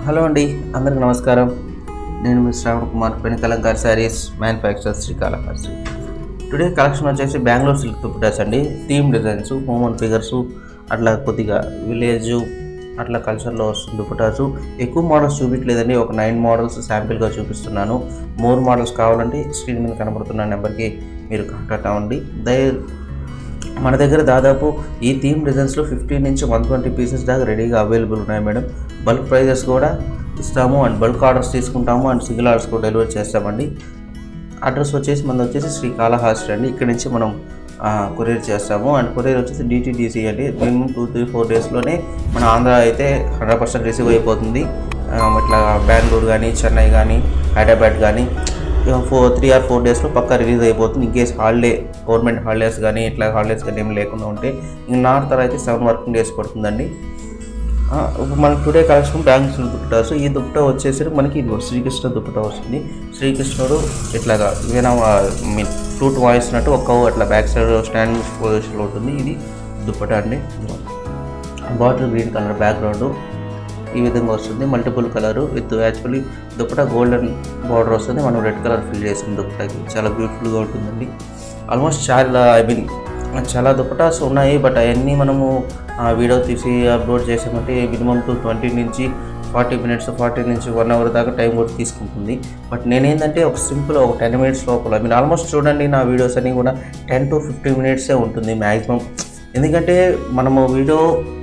hello అండి అందరికి నమస్కారం నేను మీ శ్రావణ్ కుమార్ పెనుకలంకార్ sarees manufacture Srikalahasti today collection వచ్చేసి బెంగళూరు సిల్క్ దుప్పటాస్ అండి థీమ్ డిజైన్స్ హ్యూమన్ ఫిగర్స్ అట్లా కొద్దిగా విలేజ్ అట్లా కల్చర్లో వస్తుంది దుప్పటాసు ఎక్కువ మోడల్స్ చూపించలేదండి ఒక నైన్ మోడల్స్ శాంపిల్గా చూపిస్తున్నాను మోర్ మోడల్స్ కావాలంటే స్క్రీన్ మీద కనబడుతున్న నెంబర్కి మీరు కాంటాక్ట్ అవ్వండి దయ మన దగ్గర దాదాపు ఈ థీమ్ డిజైన్స్లో ఫిఫ్టీన్ నుంచి వన్ ట్వంటీ పీసెస్ దాకా రెడీగా అవైలబుల్ ఉన్నాయి మేడం బల్క్ ప్రైజెస్ కూడా ఇస్తాము అండ్ బల్క్ ఆర్డర్స్ తీసుకుంటాము అండ్ సింగిల్ ఆర్డర్స్ కూడా డెలివరీ చేస్తామండి అడ్రస్ వచ్చేసి మనది వచ్చేసి శ్రీ కాళహాస్తి అండి ఇక్కడ నుంచి మనం కొరియర్ చేస్తాము అండ్ కొరియర్ వచ్చేసి డిటీడీసీ అండి మినిమం టూ త్రీ ఫోర్ డేస్లోనే మన ఆంధ్ర అయితే హండ్రెడ్ పర్సెంట్ రిసీవ్ అయిపోతుంది ఆ, ఇట్లా బెంగళూరు కానీ చెన్నై కానీ హైదరాబాద్ కానీ ఫోర్ త్రీ ఆర్ ఫోర్ డేస్లో పక్కా రిలీజ్ అయిపోతుంది in case holiday government holidays కానీ ఇట్లా హాలిడేస్ కానీ ఏమి లేకుండా ఉంటే ఇంక నార్త్ అయితే సెవెన్ వర్కింగ్ డేస్ పడుతుందండి ఆ, ఇప్పుడు మనకి టుడే కలెక్షన్ బ్యాంక్స్ దుప్పటాస్ ఈ దుప్పట వచ్చేసరికి మనకి ఇది శ్రీకృష్ణ దుప్పట వస్తుంది శ్రీకృష్ణుడు ఇట్లాగా ఏదైనా మీన్ ఫ్లూట్ వాయిస్తున్నట్టు ఒక అట్లా బ్యాక్ సైడ్ స్టాండ్ పొజిషన్లో ఉంటుంది ఇది దుప్పట అండి బాటిల్ గ్రీన్ కలర్ బ్యాక్గ్రౌండ్ ఈ విధంగా వస్తుంది multiple colour with actually dupatta golden border వస్తుంది మనం రెడ్ కలర్ ఫిల్ చేసిన దుప్పటకి చాలా బ్యూటిఫుల్గా ఉంటుందండి ఆల్మోస్ట్ చాలా ఐ మీన్ చాలా దుప్పటాస్ ఉన్నాయి బట్ అవన్నీ మనము ఆ, వీడియో తీసి అప్లోడ్ చేసామంటే మినిమం టు ట్వంటీ నుంచి ఫార్టీ మినిట్స్ ఫార్టీ నుంచి వన్ అవర్ దాకా టైం కూడా తీసుకుంటుంది బట్ నేనేంటంటే ఒక సింపుల్ ఒక టెన్ మినిట్స్ లోపల మీరు ఆల్మోస్ట్ చూడండి నా వీడియోస్ అన్నీ కూడా టెన్ టు ఫిఫ్టీన్ మినిట్సే ఉంటుంది మ్యాక్సిమం ఎందుకంటే మనము వీడియో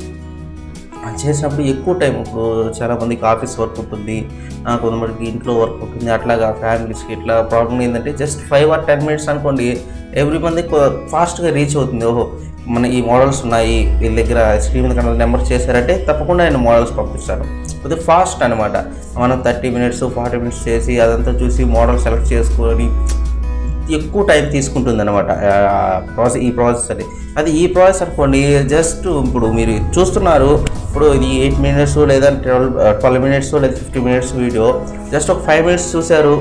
చేసినప్పుడు ఎక్కువ టైం ఇప్పుడు చాలా మందికి ఆఫీస్ వర్క్ ఉంటుంది ఆ, కొంతమందికి ఇంట్లో వర్క్ ఉంటుంది అట్లాగా ఫ్యామిలీస్కి ఇట్లా ప్రాబ్లం ఏంటంటే just five or ten minutes అనుకోండి ఎవ్రీ మంది ఫాస్ట్గా రీచ్ అవుతుంది ఓహో మన ఈ మోడల్స్ ఉన్నాయి వీళ్ళ దగ్గర స్క్రీన్ మీద కన్నా నెంబర్ చేశారంటే తప్పకుండా నేను మోడల్స్ పంపిస్తాను కొద్దిగా ఫాస్ట్ అనమాట మనం థర్టీ మినిట్స్ ఫార్టీ మినిట్స్ చేసి అదంతా చూసి మోడల్ సెలెక్ట్ చేసుకొని ఎక్కువ టైం తీసుకుంటుంది అనమాట ప్రాసెస్ ఈ ప్రాసెస్ అది అది ఈ ప్రాసెస్ అనుకోండి జస్ట్ ఇప్పుడు మీరు చూస్తున్నారు ఇప్పుడు ఇది ఎయిట్ మినిట్స్ లేదా ట్వెల్వ్ ట్వెల్వ్ మినిట్స్ లేదా ఫిఫ్టీ మినిట్స్ వీడియో జస్ట్ ఒక ఫైవ్ మినిట్స్ చూశారు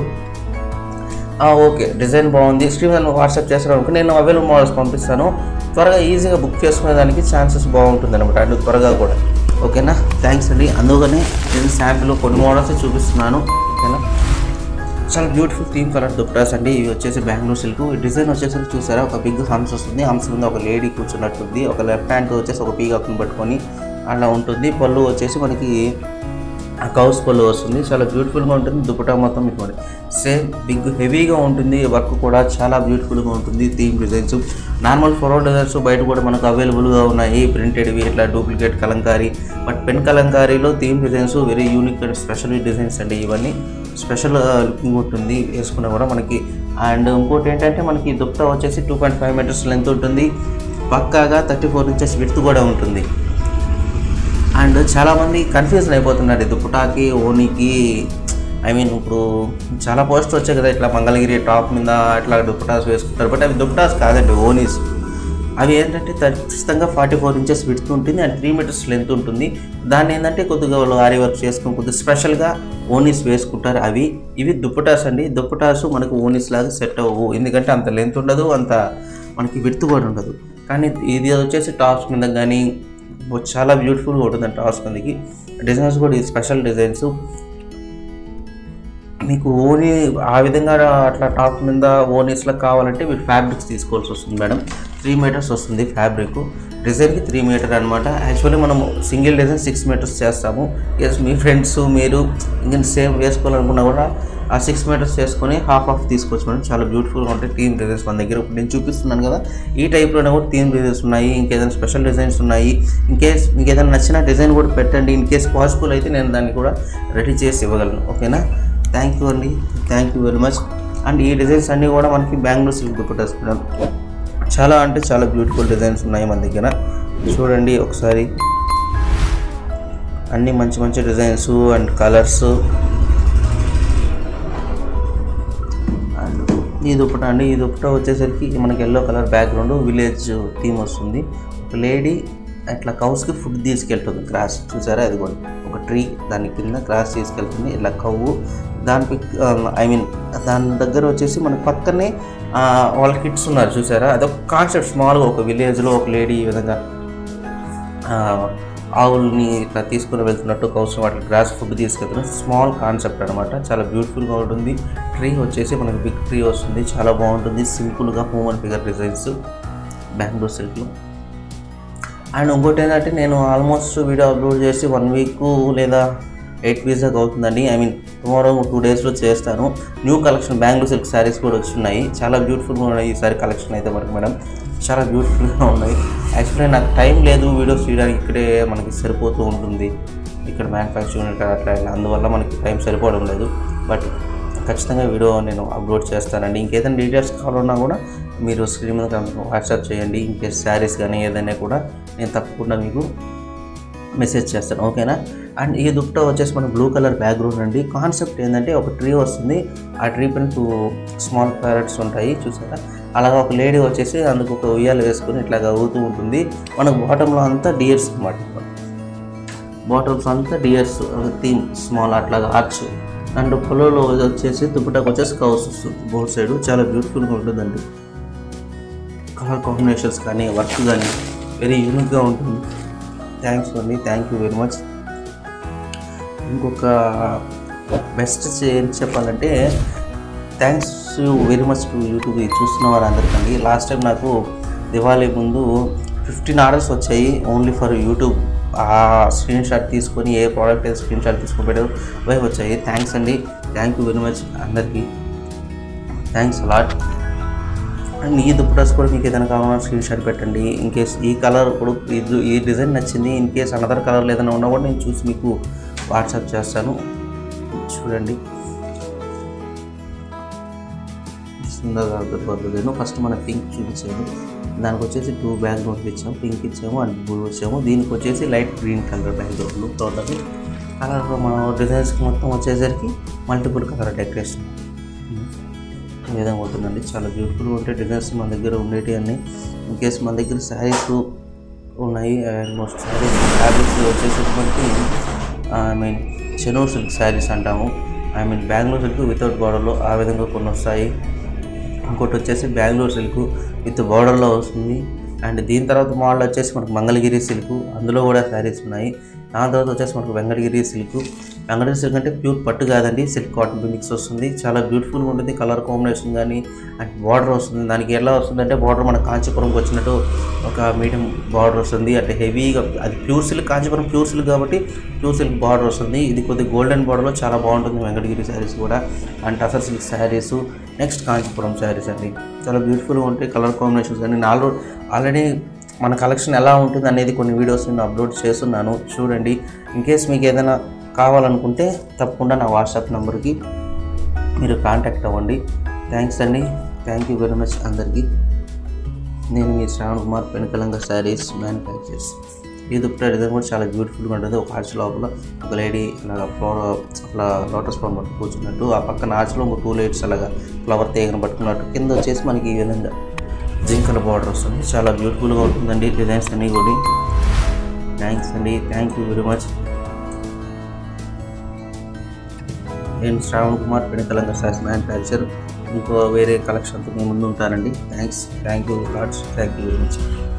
ఆ, ఓకే డిజైన్ బాగుంది స్క్రీన్ మీద వాట్సాప్ చేస్తారు అనుకో నేను అవైలబుల్ మోడల్స్ పంపిస్తాను త్వరగా ఈజీగా బుక్ చేసుకునే దానికి ఛాన్సెస్ బాగుంటుంది అనమాట అండ్ త్వరగా కూడా ఓకేనా థ్యాంక్స్ అండి అందుకని నేను శాంపిల్ కొన్ని మోడల్స్ చూపిస్తున్నాను ఓకేనా చాలా బ్యూటిఫుల్ థీమ్ కలర్ దుప్టాస్ అండి ఇవి వచ్చేసి బెంగళూరు సిల్క్ ఈ డిజైన్ వచ్చేసరికి చూసారా ఒక బిగ్ హంస్ వస్తుంది హంస్ మీద ఒక లేడీ కూర్చున్నట్టుంది ఒక లెఫ్ట్ హ్యాండ్ వచ్చేసి ఒక పీకాక్ని పట్టుకొని అలా ఉంటుంది పళ్ళు వచ్చేసి మనకి ఆ కౌస్ పళ్ళు వస్తుంది చాలా బ్యూటిఫుల్గా ఉంటుంది దుపటా మొత్తం మీకు సేమ్ బిగ్ హెవీగా ఉంటుంది వర్క్ కూడా చాలా బ్యూటిఫుల్గా ఉంటుంది theme designs normal four designs బయట కూడా మనకు అవైలబుల్గా ఉన్నాయి ప్రింటెడ్వి ఇట్లా డూప్లికేట్ కలంకారీ బట్ పెన్ కలంకారీలో theme designs very unique and special designs అండి ఇవన్నీ స్పెషల్ లుకింగ్ ఉంటుంది వేసుకున్నా కూడా మనకి అండ్ ఇంకోటి ఏంటంటే మనకి దుప్పటా వచ్చేసి two point five metres length ఉంటుంది పక్కాగా థర్టీ ఫోర్ ఇంచెస్ విడ్త్ కూడా ఉంటుంది అండ్ చాలామంది కన్ఫ్యూజన్ అయిపోతున్నారు ఈ దుప్పటాకి ఓనికి ఐ మీన్ ఇప్పుడు చాలా పోస్ట్ వచ్చాయి కదా ఇట్లా మంగళగిరి టాప్ మీద ఇట్లా దుప్పటాస్ వేసుకుంటారు బట్ అవి దుప్పటాస్ కాదండి ఓనీస్ అవి ఏంటంటే ఖచ్చితంగా ఫార్టీ ఫోర్ ఇంచెస్ విడ్త్ ఉంటుంది అండ్ త్రీ మీటర్స్ లెంత్ ఉంటుంది దాన్ని ఏంటంటే కొద్దిగా వాళ్ళు ఆరి వర్క్ చేసుకుని కొద్దిగా స్పెషల్గా ఓనీస్ వేసుకుంటారు అవి ఇవి దుప్పటాస్ అండి దుప్పటాస్ మనకు ఓనీస్ లాగా సెట్ అవ్వవు ఎందుకంటే అంత లెంత్ ఉండదు అంత మనకి విడ్త్ కూడా ఉండదు కానీ ఇది వచ్చేసి టాప్స్ మీద కానీ చాలా బ్యూటిఫుల్గా ఉంటుంది టాప్స్ మీదకి డిజైన్స్ కూడా ఇది స్పెషల్ డిజైన్స్ మీకు ఓనీ ఆ విధంగా అట్లా టాప్ మీద ఓనీస్లో కావాలంటే మీరు ఫ్యాబ్రిక్స్ తీసుకోవాల్సి వస్తుంది మేడం త్రీ మీటర్స్ వస్తుంది ఫ్యాబ్రిక్ డిజైన్కి త్రీ మీటర్ అనమాట యాక్చువల్లీ మనం సింగిల్ డిజైన్ సిక్స్ మీటర్స్ చేస్తాము ఎస్ మీ ఫ్రెండ్స్ మీరు ఇంకా సేమ్ వేసుకోవాలనుకున్నా కూడా ఆ సిక్స్ మీటర్స్ చేసుకొని హాఫ్ ఆఫ్ తీసుకోవచ్చు మేడం చాలా బ్యూటిఫుల్గా ఉంటాయి థీమ్ డిజైన్స్ మన దగ్గర ఇప్పుడు నేను చూపిస్తున్నాను కదా ఈ టైప్లోనే కూడా థీమ్ డిజైన్స్ ఉన్నాయి ఇంకేదైనా స్పెషల్ డిజైన్స్ ఉన్నాయి ఇన్కేస్ మీకు ఏదైనా నచ్చిన డిజైన్ కూడా పెట్టండి ఇన్ కేస్ పాసిబుల్ అయితే నేను దాన్ని కూడా రెడీ చేసి ఇవ్వగలను ఓకేనా థ్యాంక్ యూ అండి thank you very much and ఈ డిజైన్స్ అన్నీ కూడా మనకి బెంగళూరు సిల్క్ దుప్పటాస్ మేడం చాలా అంటే చాలా బ్యూటిఫుల్ డిజైన్స్ ఉన్నాయి మన దగ్గర చూడండి ఒకసారి అన్నీ మంచి మంచి డిజైన్స్ అండ్ కలర్స్ అండ్ ఈ దుప్పట అండి ఈ దుప్పట వచ్చేసరికి మనకి yellow colour background village theme వస్తుంది ఒక లేడీ అట్లా కౌస్కి ఫుడ్ తీసుకెళ్తుంది గ్రాస్ చూసారా అది కూడా ఒక ట్రీ దాని కింద గ్రాస్ తీసుకెళ్తుంది ఇలా కవ్వు దానికి ఐ మీన్ దాని దగ్గర వచ్చేసి మన పక్కనే ఆ, వాళ్ళ కిడ్స్ ఉన్నారు చూసారా అదొక కాన్సెప్ట్ స్మాల్గా ఒక విలేజ్లో ఒక లేడీ ఈ విధంగా ఆ, ఆవుల్ని ఇట్లా తీసుకుని వెళ్తున్నట్టు కౌసం వాటి గ్రాస్ ఫుడ్ తీసుకెళ్తున్న స్మాల్ కాన్సెప్ట్ అనమాట చాలా బ్యూటిఫుల్గా ఉంటుంది ట్రీ వచ్చేసి మనకి బిగ్ ట్రీ వస్తుంది చాలా బాగుంటుంది సింపుల్గా హ్యూమన్ ఫిగర్ డిజైన్స్ బ్యాంగ్లూ సిల్క్లో అండ్ ఇంకోటి ఏంటంటే నేను ఆల్మోస్ట్ వీడియో అప్లోడ్ చేసి వన్ వీక్ లేదా ఎయిట్ వీక్స్ దాకా అవుతుందండి ఐ మీన్ టుమారో టూ డేస్లో చేస్తాను new collection Bengaluru silk saris కూడా వచ్చున్నాయి చాలా బ్యూటిఫుల్గా ఉన్నాయి ఈ సారీ కలెక్షన్ అయితే మనకి మేడం చాలా బ్యూటిఫుల్గా ఉన్నాయి యాక్చువల్లీ నాకు టైం లేదు వీడియోస్ తీయడానికి ఇక్కడే మనకి సరిపోతూ ఉంటుంది ఇక్కడ మ్యానుఫ్యాక్చరింగ్ ఇక్కడ అట్లా ఇలా అందువల్ల మనకి టైం సరిపోవడం లేదు బట్ ఖచ్చితంగా వీడియో నేను అప్లోడ్ చేస్తానండి ఇంకేదైనా డీటెయిల్స్ కావాలన్నా కూడా మీరు స్క్రీన్ మీద వాట్సాప్ చేయండి ఇంకేస్ శారీస్ కానీ ఏదైనా కూడా నేను తప్పకుండా మీకు మెసేజ్ చేస్తాను ఓకేనా అండ్ ఈ దుప్పట వచ్చేసి మన బ్లూ కలర్ బ్యాక్గ్రౌండ్ అండి కాన్సెప్ట్ ఏంటంటే ఒక ట్రీ వస్తుంది ఆ ట్రీ పైన టూ స్మాల్ ప్యారెట్స్ ఉంటాయి చూసారా అలాగా ఒక లేడీ వచ్చేసి అందుకు ఒక ఉయ్యాలు వేసుకొని ఇట్లాగా ఊగుతూ ఉంటుంది మనకు బాటంలో అంతా డియర్స్ అనమాట బాటమ్స్ అంతా డియర్స్ థీమ్ స్మాల్ అట్లాగా ఆర్చ్ అండ్ పొలంలో వచ్చేసి దుప్పటాకు వచ్చేసి కౌస్ వస్తుంది బోత్ సైడ్ చాలా బ్యూటిఫుల్గా ఉంటుందండి కలర్ కాంబినేషన్స్ కానీ వర్క్ కానీ వెరీ యూనిక్గా ఉంటుంది థ్యాంక్స్ అండి థ్యాంక్ యూ వెరీ మచ్ ఇంకొక బెస్ట్ ఏం చెప్పాలంటే thanks you very much to YouTube ఇది చూస్తున్న వారందరికండి లాస్ట్ టైం నాకు దివాళీ ముందు ఫిఫ్టీన్ ఆర్డర్స్ వచ్చాయి ఓన్లీ ఫర్ యూట్యూబ్ ఆ స్క్రీన్ షాట్ తీసుకొని ఏ ప్రోడక్ట్ అయితే స్క్రీన్ షాట్ తీసుకొని పెట్టారు అవే వచ్చాయి థ్యాంక్స్ అండి థ్యాంక్ యూ వెరీ మచ్ అందరికీ థ్యాంక్స్ అలాట్ అండ్ ఈ దుప్పటాస్ కూడా మీకు ఏదైనా కావాలన్నా స్క్రీన్ షాట్ పెట్టండి ఇన్ కేస్ ఈ కలర్ ఇప్పుడు ఇది ఈ డిజైన్ నచ్చింది ఇన్ కేస్ అనదర్ కలర్ ఏదైనా ఉన్నా కూడా నేను చూసి మీకు వాట్సాప్ చేస్తాను చూడండి సుందరగా పద్ధతిను ఫస్ట్ మన పింక్ చూపించాము దానికి వచ్చేసి టూ బ్యాక్గ్రౌండ్లు ఇచ్చాము పింక్ ఇచ్చాము అండ్ బ్లూ ఇచ్చాము దీనికి వచ్చేసి లైట్ గ్రీన్ కలర్ బ్యాక్గ్రౌండ్లు టోటల్ కలర్ మన డిజైన్స్ మొత్తం వచ్చేసరికి మల్టిపుల్ కలర్ డెకరేషన్ ఈ విధంగా ఉంటుందండి చాలా బ్యూటిఫుల్గా ఉంటాయి డిజైన్స్ మన దగ్గర ఉండేవి అన్నీ ఇన్ కేస్ మన దగ్గర శారీస్ ఉన్నాయి ఆల్మోస్ట్ శారీస్ ఫ్యాబ్రిక్స్ వచ్చేసరికి ఐ మీన్ చెనో సిల్క్ శారీస్ అంటాము I mean Bengaluru silk without బార్డర్లో ఆ విధంగా కొన్ని వస్తాయి ఇంకోటి వచ్చేసి బెంగళూరు సిల్క్ విత్ బార్డర్లో వస్తుంది అండ్ దీని తర్వాత మోడల్ వచ్చేసి మనకు మంగళగిరి సిల్క్ అందులో కూడా శారీస్ ఉన్నాయి దాని తర్వాత వచ్చేసి మనకు వెంకటగిరి సిల్క్ వెంకటగిరి సిల్క్ అంటే ప్యూర్ పట్టు కాదండి సిల్క్ కాటన్ మిక్స్ వస్తుంది చాలా బ్యూటిఫుల్గా ఉంటుంది కలర్ కాంబినేషన్ కానీ అండ్ బార్డర్ వస్తుంది దానికి ఎలా వస్తుందంటే బార్డర్ మన కాంచీపురంకి వచ్చినట్టు ఒక మీడియం బార్డర్ వస్తుంది అంటే హెవీగా అది pure silk Kanchipuram pure silk కాబట్టి ప్యూర్ సిల్క్ బార్డర్ వస్తుంది ఇది కొద్దిగా గోల్డెన్ బార్డర్లో చాలా బాగుంటుంది వెంకటగిరి శారీస్ కూడా and tussar silk saris next Kanchipuram saris అండి చాలా బ్యూటిఫుల్గా ఉంటాయి కలర్ కాంబినేషన్స్ కానీ నాలుగు ఆల్రెడీ మన కలెక్షన్ ఎలా ఉంటుంది అనేది కొన్ని వీడియోస్ నేను అప్లోడ్ చేస్తున్నాను చూడండి ఇన్ కేస్ మీకు ఏదైనా కావాలనుకుంటే తప్పకుండా నా వాట్సాప్ నెంబర్కి మీరు కాంటాక్ట్ అవ్వండి థ్యాంక్స్ అండి థ్యాంక్ యూ వెరీ మచ్ అందరికీ నేను మీ శ్రావణ్ కుమార్ పెనకలంగా శారీస్ మ్యానుఫ్యాక్చర్స్ ఈ దుప్పట డిజైన్ కూడా చాలా బ్యూటిఫుల్గా ఉంటుంది ఒక ఆర్చ్ లోపల ఒక లేడీ అలాగా ఫ్లవర్ అట్లా లోటస్ ఫ్లవర్ పట్టు కూర్చున్నట్టు ఆ పక్కన ఆర్చ్లో ఒక టూ లైట్స్ అలాగా ఫ్లవర్ తీగను పట్టుకున్నట్టు కింద వచ్చేసి మనకి ఈ విధంగా జింకల బార్డర్ వస్తుంది చాలా బ్యూటిఫుల్గా ఉంటుందండి డిజైన్స్ అన్నీ కూడా థ్యాంక్స్ అండి థ్యాంక్ యూ వెరీ మచ్ నేను శ్రావణ్ కుమార్ పెనకలంగా శాస్ మ్యానుఫ్యాక్చర్ ఇంకో వేరే కలెక్షన్తో మీ ముందు ఉంటానండి thanks thank you lots thank you very much